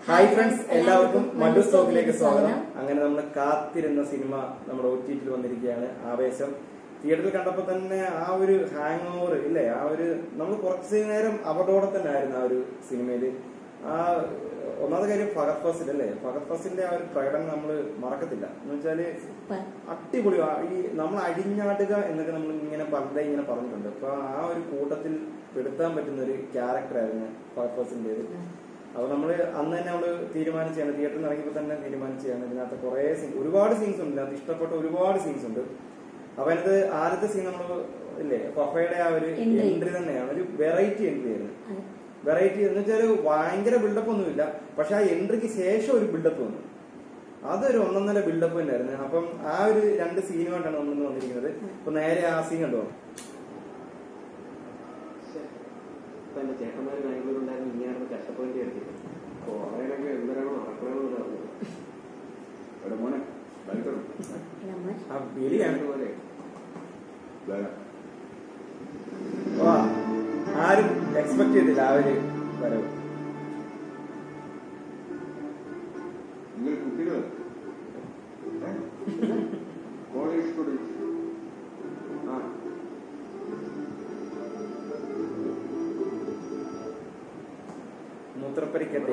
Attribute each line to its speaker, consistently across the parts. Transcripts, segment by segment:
Speaker 1: Hi friends എല്ലാവർക്കും മല്ലു സ്റ്റോക്കിലേക്ക് സ്വാഗതം അങ്ങനെ നമ്മൾ കാത്തിരുന്ന സിനിമ നമ്മുടെ ഒ ടി ടിയിൽ വന്നിരിക്കുകയാണ് ആവേശം തിയേറ്ററിൽ കണ്ടപ്പോൾ തന്നെ ആ ഒരു ഹാങ് ഓവർ ഇല്ലേ ആ ഒരു നമ്മൾ കുറച്ച് നേരം അവരോടെ തന്നെ ആയിരുന്നു ആ ഒരു സിനിമയില് ആ ഒന്നാമത്തെ കാര്യം ഫഹദ് ഫാസിൽ അല്ലേ ഫഹദ് ഫാസിന്റെ ആ ഒരു പ്രകടനം നമ്മൾ മറക്കത്തില്ല എന്ന് വെച്ചാല് അടിപൊളി ആ ഈ നമ്മൾ അടിഞ്ഞാടുക എന്നൊക്കെ നമ്മൾ ഇങ്ങനെ പണ്ടേ ഇങ്ങനെ പറഞ്ഞിട്ടുണ്ട് അപ്പൊ ആ ഒരു കൂട്ടത്തിൽ പെടുത്താൻ പറ്റുന്ന ഒരു ക്യാരക്ടറായിരുന്നു ഫഹദ് ഫാസിന്റേത് അപ്പൊ നമ്മള് അന്ന് തന്നെ നമ്മള് തീരുമാനിച്ചാണ് തിയേറ്ററിൽ നിന്ന് ഇറങ്ങിയപ്പോൾ തന്നെ തീരുമാനിച്ചാണ് ഇതിനകത്ത് കുറെ സീൻ ഒരുപാട് സീൻസ് ഉണ്ട് ഇതിനകത്ത് ഇഷ്ടപ്പെട്ട ഒരുപാട് സീൻസ് ഉണ്ട് അപ്പൊ അതിനകത്ത് ആദ്യത്തെ സീൻ നമ്മൾ ഇല്ലേ ഫഫയുടെ ആ ഒരു
Speaker 2: Entry.
Speaker 1: എൻട്രി തന്നെയാണ് ഒരു വെറൈറ്റി എൻട്രി ആയിരുന്നു വെറൈറ്റി എന്ന് വെച്ചാൽ ഭയങ്കര ബിൽഡപ്പ് ഒന്നുമില്ല പക്ഷെ ആ എൻട്രിക്ക് ശേഷം ഒരു ബിൽഡപ്പ് വന്നു അതൊരു ഒന്നൊന്നര ബിൽഡപ്പ് തന്നെയായിരുന്നു അപ്പം ആ ഒരു രണ്ട് സീനുമായിട്ടാണ് നമ്മൾ ഇന്ന് വന്നിരിക്കുന്നത് അപ്പൊ നേരെ ആ സീൻ കണ്ടു
Speaker 3: ഇപ്പൊ എന്റെ ചേട്ടന്മാര് ബാംഗ്ലൂരുണ്ടായിരുന്നു ഇങ്ങനെയാണ് കഷ്ടപ്പെടേണ്ടി എടുത്തിട്ട് കോളേജൊക്കെ എന്തിനാണോ നടക്കണമെന്ന് പറഞ്ഞു
Speaker 4: എടാ മോനെ വലിക്കണം
Speaker 1: ആ വിളിയാണ്
Speaker 3: അതുപോലെ
Speaker 4: വരാം
Speaker 1: വാ ആരും എക്സ്പെക്ട് ചെയ്തില്ല ആ ഒരു വരവ്
Speaker 4: നിങ്ങൾ കുട്ടികൾ കോളേജ് സ്റ്റുഡൻസ്
Speaker 3: ആ
Speaker 1: മൂത്രപ്പരിക്കട്ടെ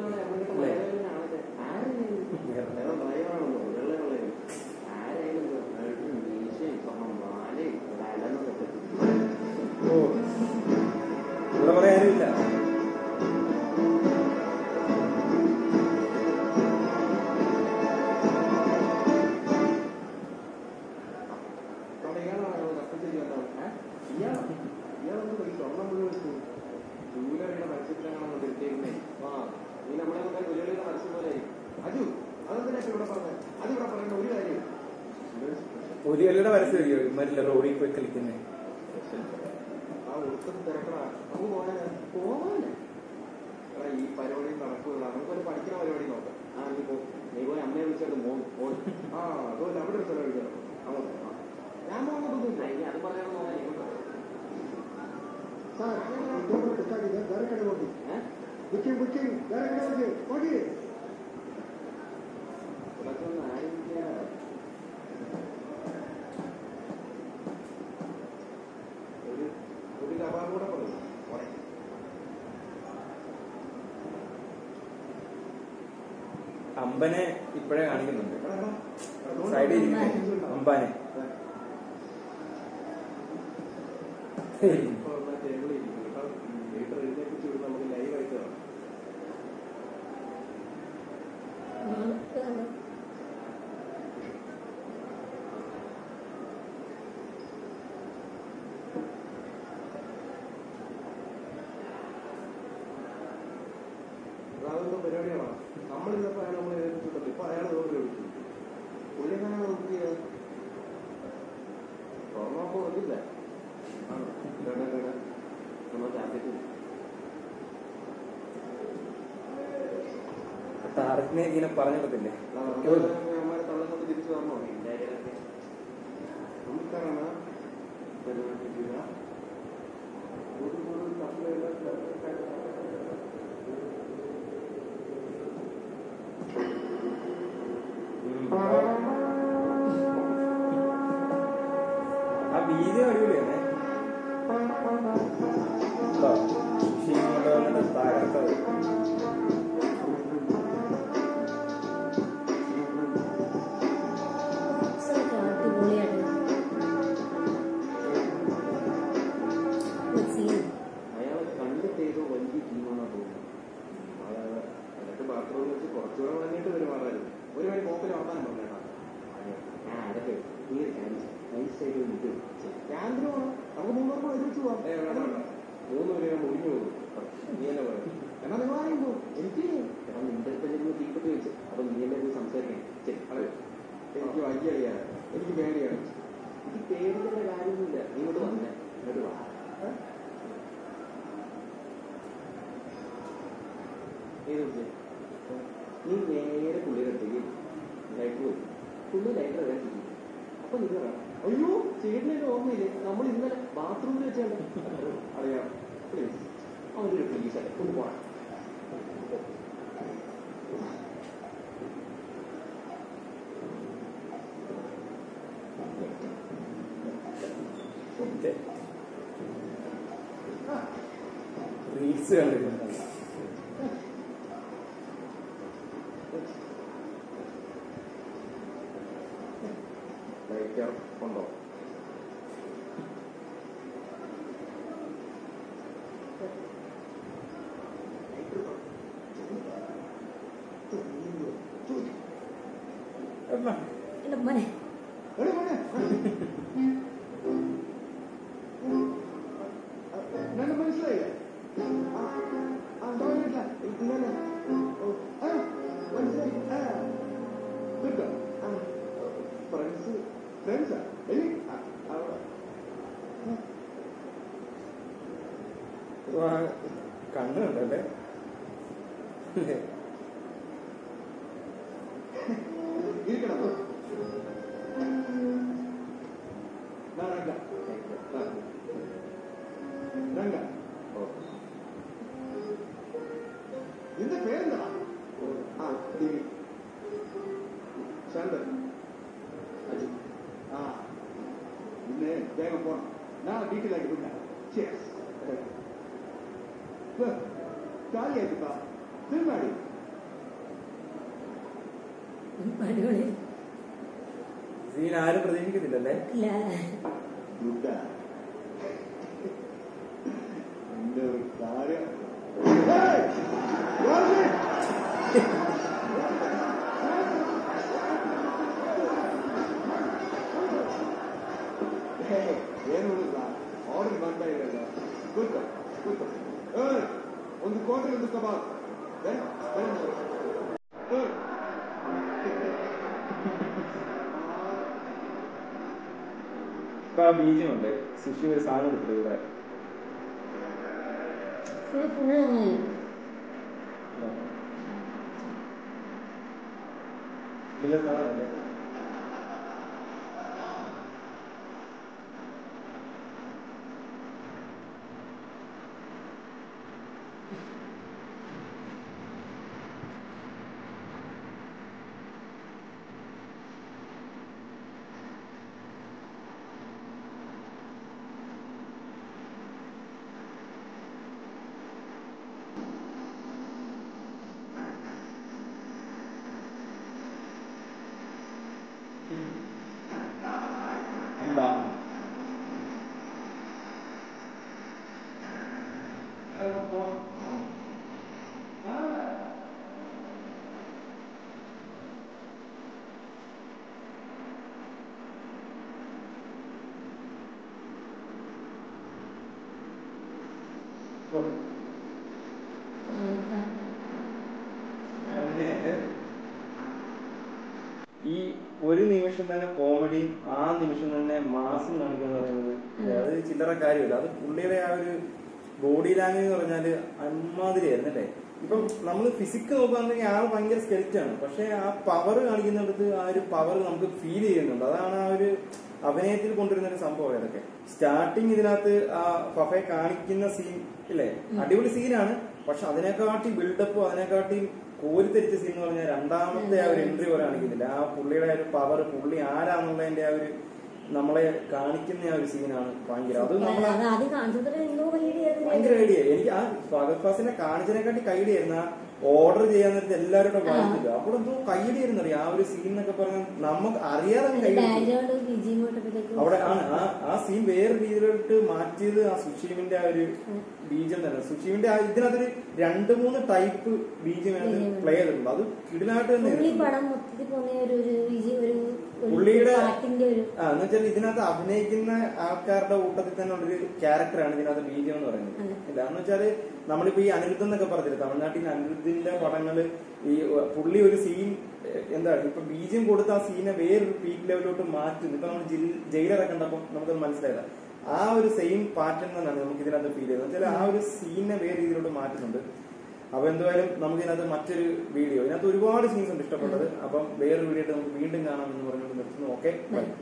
Speaker 1: ഓ ഇവിടെ പറയാനുമില്ല
Speaker 3: അജു അതെന്തിനാ ഇവിടെ പറഞ്ഞത് അത് ഇവിടെ പറയേണ്ട ഒരു കാര്യം
Speaker 1: ഒരു കൊല്ലയുടെ പരസ്യം ഇവന്മാരില്ല റോഡിൽ പോയി കളിക്കുന്നേ
Speaker 3: ആ ഒടുക്കത്ത് തിരക്കടാ നമുക്ക് പോകാനാ പോവാന് എടാ ഈ പരിപാടി നടക്കൂല നമുക്കൊരു പഠിക്കുന്ന പരിപാടി നോക്കാം ആ നീ പോ നീ പോയി അമ്മയെ വിളിച്ചോണ്ട് മോൻ മോൻ ആ അതുമല്ല അവിടെ ഒരു സ്ഥലം വിളിക്കണം അങ്ങോട്ട് ആ. ഞാൻ പോകുന്നതൊന്നുമില്ല ഇനി അത് പറയണം നോക്കാൻ ഇങ്ങോട്ട്
Speaker 5: സാർ ഇതോടെ കിട്ടാക്കിയത് വേറെ കട നോക്കി ബുക്കിംഗ് ബുക്കിംഗ് വേറെ കട നോക്കി ഓടി
Speaker 3: ഇതൊക്കെ ഒന്ന് ആയിരിക്കാം ഒരു ഒരു കബാബ് കൂടെ പറയും പോരെ.
Speaker 1: അമ്പനെ ഇപ്പോഴേ കാണിക്കുന്നുണ്ട്
Speaker 3: എടാ, എടാ, എടാ,
Speaker 1: സൈഡിൽ ഇരിക്കുന്നു അമ്പാനെ
Speaker 3: ഇപ്പൊ ഉള്ള ടേബിളിൽ ഇരിക്കുന്നു കേട്ടോ. ലീഡർ എഴുന്നേൽപ്പിച്ച് വിടും നമുക്ക് ലൈവ് ആയിട്ട് കാണാം അതൊന്നും പരിപാടിയാണോ നമ്മളിരുന്നപ്പോ അയാൾ നമ്മളെ എഴുതിച്ചിട്ടുണ്ട് ഇപ്പൊ അയാൾ ഇതുകൊണ്ട് വിളിച്ചു പുള്ളി എങ്ങനെയാണ് നോക്കിയത് ഓർമ്മ വന്നില്ല ആണോ കേടാ കേടാ നമ്മൾ ജാക്കറ്റ്
Speaker 1: ടാർക്കിനെ ഇങ്ങനെ പറഞ്ഞിട്ടില്ലേ
Speaker 3: നമ്മളെ തള്ളക്കൊണ്ട് തിരിച്ചു വരണോ നമുക്കാണ് പരിപാടിക്കുക ഒരു ഒരു
Speaker 1: ആ ബീജം അടിപൊളിയാണേ കേട്ടോ ഫിഷിംഗ് കൊണ്ട് വന്നിട്ട് തകർത്തത്
Speaker 3: അയാളെ കണ്ടിട്ട് ഏതോ വലിയ ടീമാണെന്ന് തോന്നുന്നു അതായത് എന്നിട്ട് ബാത്റൂമിൽ വെച്ച് കുറച്ചുകൂടെ വാങ്ങിയിട്ട് പെരുമാറായിരുന്നു ഒരു വഴി മോപ്പിൽ വർത്താനം പറഞ്ഞേട്ടാ ഞാൻ അതൊക്കെ നീ ഒരു കാര്യം ചെയ്യ്. നൈസ് ആയിട്ട് ഒരു ഇത് ക്യാൻഡിൽ വേണം നമുക്ക് മൂന്നൂറ് ഒരുമിച്ച് പോവാം മൂന്ന് പേര് ഞാൻ മുടിഞ്ഞു പോകും നീ എന്നെ പറയും എന്നാ നിങ്ങൾ അറിയുമ്പോ എനിക്ക് എടാ നിന്റെ അടുത്ത് ചെന്ന് തീപ്പെട്ടി വെച്ച് അപ്പൊ നീ എന്നെ പോയി സംസാരിക്കണം ശരി അതെ എനിക്ക് വയ്യറിയാ എനിക്ക് പേടിയാണ് ഇത് പേടിക്കേണ്ട കാര്യമൊന്നുമില്ല നീ ഇങ്ങോട്ട് വന്നേ ഇങ്ങോട്ട് വാ ഏ? ഏത് വിളിച്ചേ? നീ നേരെ പുള്ളിയുടെ അടുത്തേക്ക് ലൈറ്റ് പോയി പുള്ളി ലൈറ്റ് ഇടാൻ ചെയ്യും അപ്പൊ നീ പറയാം അയ്യോ ചേട്ടനെ ഓർമ്മയില്ലേ നമ്മൾ ഇന്നലെ ബാത്റൂമിൽ വെച്ചാണ് അറിയാം പ്ലീസ് അവനൊരു പ്ലീസ് ഒന്ന് പോണം
Speaker 1: ലിപ്സ് കണ്ടില്ല
Speaker 3: ലൈറ്റർ ഉണ്ടോ
Speaker 1: എന്നാ
Speaker 2: എന്റെ മോനെ
Speaker 5: എടാ മോനെ രണ്ട് മനസ്സിലായില്ലേ ആ, ആ, ടോയ്ലറ്റിലാ. ഇങ്ങനെ. ഓ, ആ, മനസ്സിലായി. ആ, കിട്ടോ? ആ, ഫ്രണ്ട്സ് ഫ്രണ്ട്സാ എലി ആ, അവിടെ.
Speaker 1: ആ, കണ്ണ് കണ്ടല്ലേ
Speaker 5: ഇരിക്കണം ദാ രംഗ. ആ. രംഗ. നിന്റെ പേരെന്താ ആ ദേവി ശാന്തൻ അജി ആ പിന്നെ വേഗം പോണം നാളെ വീട്ടിലേക്ക് വിട ചേസ് കാര്യമായിട്ടാ സിനിമാടി
Speaker 2: അടിപൊളി
Speaker 1: സീൻ ആരും പ്രതീക്ഷിക്കുന്നില്ലല്ലേ
Speaker 2: ഇല്ല
Speaker 5: ദുഃഖ എന്റെ ഒരു കാര്യം ಏನುಳಿಲ್ಲ ಆರ್ಡರ್ ಮಾಡ್ತಾ ಇರಲ್ಲ ಕೂತ್ಕೊ ಕೂತ್ಕೊ ಏಯ್ ಒಂದು ಕೋಟೆ ಒಂದು ಕಬಾಬ್ ಏ, ಬನ್ನಿ. ಏಯ್.
Speaker 1: ഇപ്പൊ ആ ബീജമുണ്ട് സുഷി ഒരു സാധനം എടുത്തിട്ട് ഇവിടെ ഇതിലെ സാധനമല്ലേ? എന്താ ഈ ഒരു നിമിഷം തന്നെ കോമഡിയും ആ നിമിഷം തന്നെ മാസം കാണിക്കുക എന്ന് പറയുന്നത് അത് ചില്ലറ കാര്യമില്ല അത് പുള്ളിയുടെ ആ ഒരു ബോഡി ലാംഗ്വേജ് എന്ന് പറഞ്ഞാല് അമ്മാതിരിയായിരുന്നു അല്ലേ ഇപ്പം നമ്മൾ ഫിസിക്ക് നോക്കുകയാണെങ്കിൽ ആൾ ഭയങ്കര സ്കെൽറ്റ് ആണ് പക്ഷെ ആ പവർ കാണിക്കുന്നിടത്ത് ആ ഒരു പവർ നമുക്ക് ഫീൽ ചെയ്യുന്നുണ്ട് അതാണ് ആ ഒരു അഭിനയത്തിൽ കൊണ്ടുവരുന്ന ഒരു സംഭവം ഇതൊക്കെ സ്റ്റാർട്ടിങ് ഇതിനകത്ത് ആ ഫഫെ കാണിക്കുന്ന സീൻ ഇല്ലേ അടിപൊളി സീനാണ് പക്ഷെ അതിനെക്കാട്ടി ബിൽഡപ്പും അതിനെക്കാട്ടി കോരിത്തരിച്ച സീൻ എന്ന് പറഞ്ഞാൽ രണ്ടാമത്തെ ആ ഒരു എൻട്രി പോലെ കാണിക്കുന്നില്ല ആ പുള്ളിയുടെ ആ ഒരു പവർ പുള്ളി ആരാന്നുള്ളതിന്റെ ആ ഒരു നമ്മളെ കാണിക്കുന്ന ആ ഒരു സീനാണ് ഭയങ്കര അത് നമ്മളെ
Speaker 2: അത് ആദ്യം കാണിച്ചപ്പോൾ എന്തോ
Speaker 1: ഭയങ്കര
Speaker 2: വലിയ
Speaker 1: ഐഡിയ എനിക്ക് ആ ഫഹദ് ഫാസിനെ കാണിച്ചതിനെക്കാട്ടി കൈഡിയായിരുന്നു ആ ഓർഡർ ചെയ്യാൻ നേരത്തെ എല്ലാവരുടെ വായിക്കില്ല അപ്പോൾ എന്തോ കൈഡിയായിരുന്നു അറിയാം ആ ഒരു സീൻ എന്നൊക്കെ പറഞ്ഞാൽ നമുക്ക് അറിയാതെ കൈ
Speaker 2: ബാക്ക്ഗ്രൗണ്ട് ബിജി പോട്ടപ്പോഴത്തേക്കും
Speaker 1: അവിടെ ആണ് ആ ആ സീൻ വേറെ രീതിയിലോട്ട് മാറ്റിയത് ആ സുഷീമിന്റെ ആ ഒരു ബീജം തന്നെ സുഷീമിന്റെ ആ ഇതിനകത്തൊരു രണ്ട് മൂന്ന് ടൈപ്പ് ബീജം പ്ലേ ചെയ്തിട്ടുണ്ട് അത് കിടിലായിട്ട് തന്നെ
Speaker 2: പുള്ളി
Speaker 1: ഇരുന്നു.
Speaker 2: പടം മൊത്തത്തിൽ പോകുന്ന ഒരു ഒരു വിജി ഒരു ഒരു
Speaker 1: പുള്ളിയുടെ
Speaker 2: പാട്ടിന്റെ ഒരു
Speaker 1: ആ എന്ന് വെച്ചാൽ ഇതിനകത്ത് അഭിനയിക്കുന്ന ആൾക്കാരുടെ കൂട്ടത്തിൽ തന്നെ ഉള്ളൊരു ക്യാരക്ടറാണ് ഇതിനകത്ത് ബീജം എന്ന് പറയുന്നത്
Speaker 2: അതെ.
Speaker 1: ഇല്ല എന്ന് വെച്ചാല് നമ്മളിപ്പോ ഈ അനിരുദ്ധം എന്നൊക്കെ പറഞ്ഞില്ല തമിഴ്നാട്ടിൽ അനിരുദ്ധിന്റെ പടങ്ങള് ഈ ഏഹ്, പുള്ളി ഒരു സീൻ എന്താണ് ഇപ്പൊ ബീജം കൊടുത്ത ആ സീനെ വേറൊരു പീക്ക് ലെവലിലോട്ട് മാറ്റുന്നു ഇപ്പൊ നമ്മൾ ജയിലറെ കണ്ടപ്പോൾ നമുക്കത് മനസ്സിലായതാ ആ ഒരു സെയിം പാറ്റേൺ തന്നെയാണ് നമുക്ക് ഇതിനകത്ത് ഫീൽ ചെയ്യുന്നത് വെച്ചാൽ ആ ഒരു സീനെ വേറെ രീതിയിലോട്ട് മാറ്റുന്നുണ്ട് അപ്പൊ എന്തായാലും നമുക്ക് ഇതിനകത്ത് മറ്റൊരു വീഡിയോ ഇതിനകത്ത് ഒരുപാട് സീൻസ് ഉണ്ട് ഇഷ്ടപ്പെട്ടത് അപ്പം വേറൊരു വീഡിയോ ആയിട്ട് നമുക്ക് വീണ്ടും കാണാം എന്ന് പറഞ്ഞുകൊണ്ട് നിർത്തുന്നു ഓക്കെ ബൈ